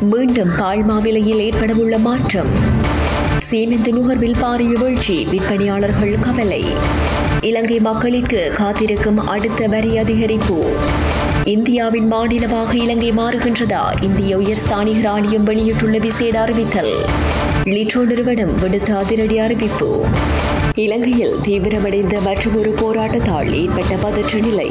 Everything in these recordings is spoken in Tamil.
மீண்டும் பால்மா விலையில் ஏற்படவுள்ள மாற்றம் சீமெந்து நுகர்வில் பாரிய வீழ்ச்சி விற்பனையாளர்கள் கவலை இலங்கை மக்களுக்கு காத்திருக்கும் அடுத்த வரி அதிகரிப்பு இந்தியாவின் மாநிலமாக இலங்கை மாறுகின்றதா இந்திய உயர்ஸ்தானிகர் ஆணையம் வெளியிட்டுள்ள விசேட அறிவித்தல் லிட்ரோ நிறுவனம் விடுத்த அதிரடி அறிவிப்பு இலங்கையில் தீவிரமடைந்த மற்றொரு போராட்டத்தால் ஏற்பட்ட பதற்ற நிலை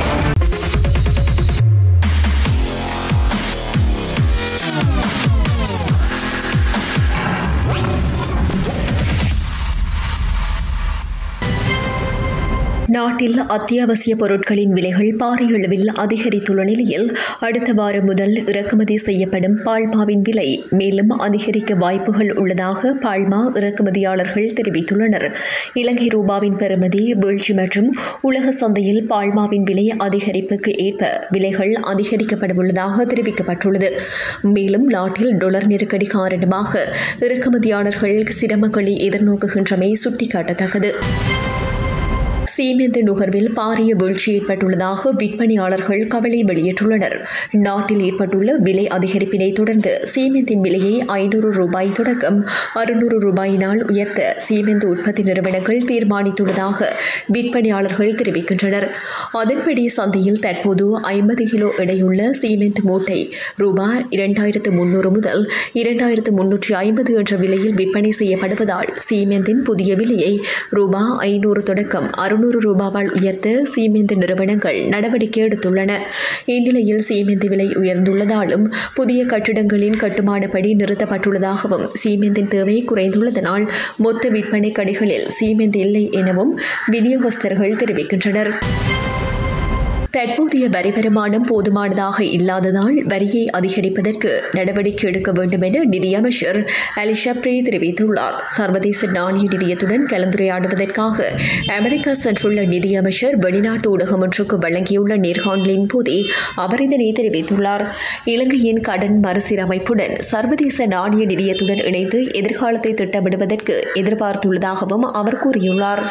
நாட்டில் அத்தியாவசிய பொருட்களின் விலைகள் பாரிய அளவில் அதிகரித்துள்ள நிலையில் அடுத்த வாரம் முதல் இறக்குமதி செய்யப்படும் பால்மாவின் விலை மேலும் அதிகரிக்க வாய்ப்புகள் உள்ளதாக பால்மா இறக்குமதியாளர்கள் தெரிவித்துள்ளனர் இலங்கை ரூபாவின் பெறுமதி வீழ்ச்சி மற்றும் உலக சந்தையில் பால்மாவின் விலை அதிகரிப்புக்கு ஏற்ப விலைகள் அதிகரிக்கப்படவுள்ளதாக தெரிவிக்கப்பட்டுள்ளது மேலும் நாட்டில் டொலர் நெருக்கடி காரணமாக இறக்குமதியாளர்கள் சிரமங்களை எதிர்நோக்குகின்றமை சுட்டிக்காட்டத்தக்கது சீமெந்து நுகர்வில் பாரிய வீழ்ச்சி ஏற்பட்டுள்ளதாக விற்பனையாளர்கள் கவலை வெளியிட்டுள்ளனர் நாட்டில் ஏற்பட்டுள்ள விலை அதிகரிப்பினை தொடர்ந்து சீமெந்தின் விலையை ஐநூறு ரூபாய் தொடக்கம் அறுநூறு ரூபாயினால் உயர்த்த சீமெந்து உற்பத்தி நிறுவனங்கள் தீர்மானித்துள்ளதாக விற்பனையாளர்கள் தெரிவிக்கின்றனர் அதன்படி சந்தையில் தற்போது ஐம்பது கிலோ எடையுள்ள சீமெந்த் மூட்டை ரூபாய் இரண்டாயிரத்து முன்னூறு முதல் இரண்டாயிரத்து முன்னூற்றி ஐம்பது என்ற விலையில் விற்பனை செய்யப்படுவதால் சீமெந்தின் புதிய விலையை ரூபாய் ஐநூறு தொடக்கம் அறுநூறு ரூபாவால் உயர்த்த சீமெந்து நிறுவனங்கள் நடவடிக்கை எடுத்துள்ளன இந்நிலையில் சீமெந்து விலை உயர்ந்துள்ளதாலும் புதிய கட்டிடங்களின் கட்டுமான பணி நிறுத்தப்பட்டுள்ளதாகவும் சீமெந்தின் தேவை குறைந்துள்ளதனால் மொத்த விற்பனை கடைகளில் சீமெந்து இல்லை எனவும் விநியோகஸ்தர்கள் தெரிவிக்கின்றனர் தற்போதைய வரி வருமானம் போதுமானதாக இல்லாததால் வரியை அதிகரிப்பதற்கு நடவடிக்கை எடுக்க வேண்டும் என நிதியமைச்சர் அலிஷப்ரே தெரிவித்துள்ளார் சர்வதேச நாணய நிதியத்துடன் கலந்துரையாடுவதற்காக அமெரிக்கா சென்றுள்ள நிதியமைச்சர் வெளிநாட்டு ஊடகம் ஒன்றுக்கு வழங்கியுள்ள நேர்காணலின் போதே அவர் இதனை தெரிவித்துள்ளார் இலங்கையின் கடன் மறுசீரமைப்புடன் சர்வதேச நாணய நிதியத்துடன் இணைந்து எதிர்காலத்தை திட்டமிடுவதற்கு எதிர்பார்த்துள்ளதாகவும் அவர் கூறியுள்ளார்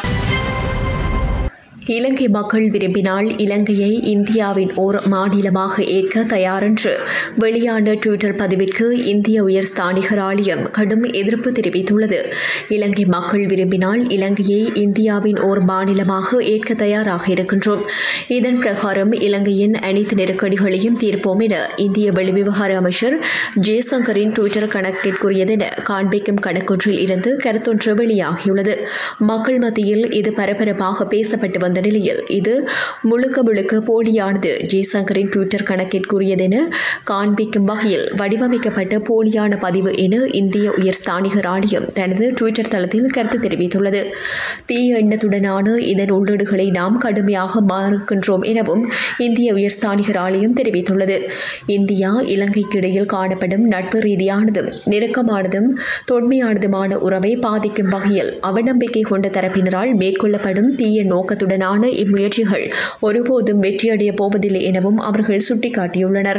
இலங்கை மக்கள் விரும்பினால் இலங்கையை இந்தியாவின் ஓர் மாநிலமாக ஏற்க தயாரென்று வெளியான டுவிட்டர் பதிவிற்கு இந்திய உயர் ஸ்தானிகர் ஆலயம் கடும் எதிர்ப்பு தெரிவித்துள்ளது இலங்கை மக்கள் விரும்பினால் இலங்கையை இந்தியாவின் ஓர் மாநிலமாக ஏற்க தயாராக இருக்கின்றோம் இதன் பிரகாரம் இலங்கையின் அனைத்து நெருக்கடிகளையும் தீர்ப்போம் என இந்திய வெளிவிவகார அமைச்சர் ஜெய்சங்கரின் டுவிட்டர் கணக்கிற்குரியதென காண்பிக்கும் கணக்கொன்றில் இருந்து கருத்தொன்று வெளியாகியுள்ளது மக்கள் மத்தியில் இது பரபரப்பாக பேசப்பட்டு வந்த நிலையில் இது முழுக்க முழுக்க போலியானது ஜெய்சங்கரின் ட்விட்டர் கணக்கிற்குரியதென காண்பிக்கும் வகையில் வடிவமைக்கப்பட்ட போலியான பதிவு என இந்திய உயர் ஸ்தானிகர் ஆணையம் தனது ட்விட்டர் தளத்தில் கருத்து தெரிவித்துள்ளது தீய எண்ணத்துடனான இதன் உள்ளீடுகளை நாம் கடுமையாக மறுக்கின்றோம் எனவும் இந்திய உயர் ஸ்தானிகர் ஆணையம் தெரிவித்துள்ளது இந்தியா இலங்கைக்கு இடையில் காணப்படும் நட்பு ரீதியானதும் நெருக்கமானதும் தொன்மையானதுமான உறவை பாதிக்கும் வகையில் அவநம்பிக்கை கொண்ட தரப்பினரால் மேற்கொள்ளப்படும் தீய நோக்கத்துடன் மீதான இம்முயற்சிகள் ஒருபோதும் வெற்றியடைய போவதில்லை எனவும் அவர்கள் சுட்டிக்காட்டியுள்ளனர்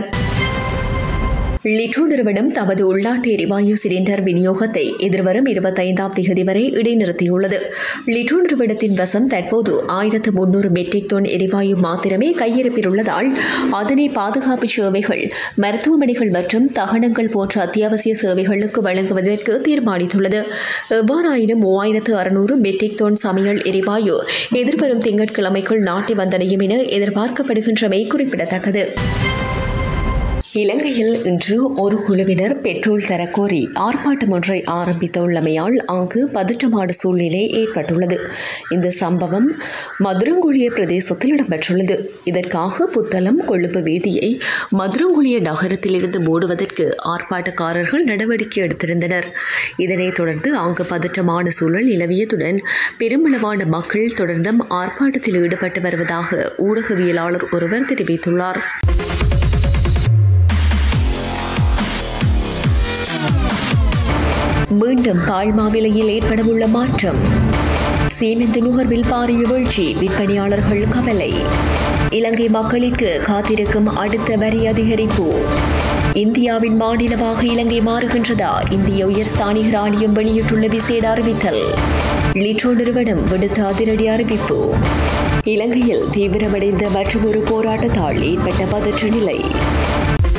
லிட்ரோ நிறுவனம் தமது உள்நாட்டு எரிவாயு சிலிண்டர் விநியோகத்தை எதிர்வரும் இருபத்தைந்தாம் தேதி வரை இடைநிறுத்தியுள்ளது லிட்ரோ நிறுவனத்தின் வசம் தற்போது ஆயிரத்து முன்னூறு மெட்ரிக் டன் எரிவாயு மாத்திரமே கையிருப்பில் உள்ளதால் அதனை பாதுகாப்பு சேவைகள் மருத்துவமனைகள் மற்றும் தகனங்கள் போன்ற அத்தியாவசிய சேவைகளுக்கு வழங்குவதற்கு தீர்மானித்துள்ளது எவ்வாறாயினும் மூவாயிரத்து அறுநூறு மெட்ரிக் டன் சமையல் எரிவாயு எதிர்வரும் திங்கட்கிழமைக்குள் நாட்டை வந்தடையும் என எதிர்பார்க்கப்படுகின்றமை குறிப்பிடத்தக்கது இலங்கையில் இன்று ஒரு குழுவினர் பெட்ரோல் தரக்கோரி ஆர்ப்பாட்டம் ஒன்றை ஆரம்பித்துள்ளமையால் அங்கு பதற்றமான சூழ்நிலை ஏற்பட்டுள்ளது இந்த சம்பவம் மதுரங்குழிய பிரதேசத்தில் இடம்பெற்றுள்ளது இதற்காக புத்தளம் கொழுப்பு வீதியை மதுரங்குழிய நகரத்திலிருந்து மூடுவதற்கு ஆர்ப்பாட்டக்காரர்கள் நடவடிக்கை எடுத்திருந்தனர் இதனைத் தொடர்ந்து அங்கு பதற்றமான சூழல் நிலவியதுடன் பெருமளவான மக்கள் தொடர்ந்தும் ஆர்ப்பாட்டத்தில் ஈடுபட்டு வருவதாக ஊடகவியலாளர் ஒருவர் தெரிவித்துள்ளார் மீண்டும் பால்மா விலையில் ஏற்படவுள்ள மாற்றம் சீமெந்து நுகர்வில் பாரிய வீழ்ச்சி விற்பனையாளர்கள் கவலை இலங்கை மக்களுக்கு காத்திருக்கும் அடுத்த வரி அதிகரிப்பு இந்தியாவின் மாநிலமாக இலங்கை மாறுகின்றதா இந்திய உயர் ஸ்தானிகர் ஆணையம் வெளியிட்டுள்ள விசேட அறிவித்தல் லிட்ரோ நிறுவனம் விடுத்த அதிரடி அறிவிப்பு இலங்கையில் தீவிரமடைந்த மற்றொரு போராட்டத்தால் ஏற்பட்ட பதற்ற நிலை